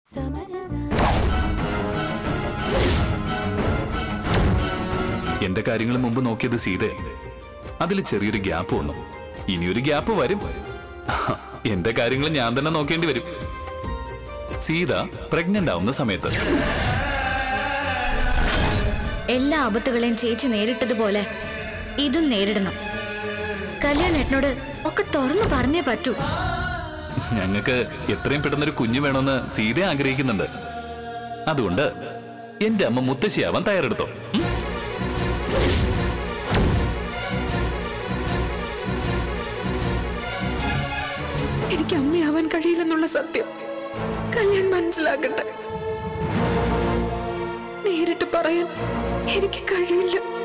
എന്റെ കാര്യങ്ങൾ മുമ്പ് നോക്കിയത് സീതയല്ലേ അതിൽ ചെറിയൊരു ഗ്യാപ്പ് വന്നു ഇനിയൊരു ഗ്യാപ്പ് വരും എന്റെ കാര്യങ്ങൾ ഞാൻ തന്നെ നോക്കേണ്ടി വരും സീത പ്രഗ്നന്റ് ആവുന്ന സമയത്ത് എല്ലാ ആപത്തുകളെയും ചേച്ചി നേരിട്ടതുപോലെ ഇതും നേരിടണം കല്യാണേട്ടനോട് ഒക്കെ തുറന്നു പറഞ്ഞേ പറ്റൂ ഞങ്ങൾക്ക് എത്രയും പെട്ടെന്നൊരു കുഞ്ഞു വേണമെന്ന് സീത ആഗ്രഹിക്കുന്നുണ്ട് അതുകൊണ്ട് എന്റെ അമ്മ മുത്തശ്ശിയാവാൻ തയ്യാറെടുത്തോ ഉം? എനിക്ക് അമ്മയാവാൻ കഴിയില്ലെന്നുള്ള സത്യം കല്യാൺ മനസ്സിലാക്കട്ടെ നേരിട്ട് പറയാൻ എനിക്ക് കഴിയില്ല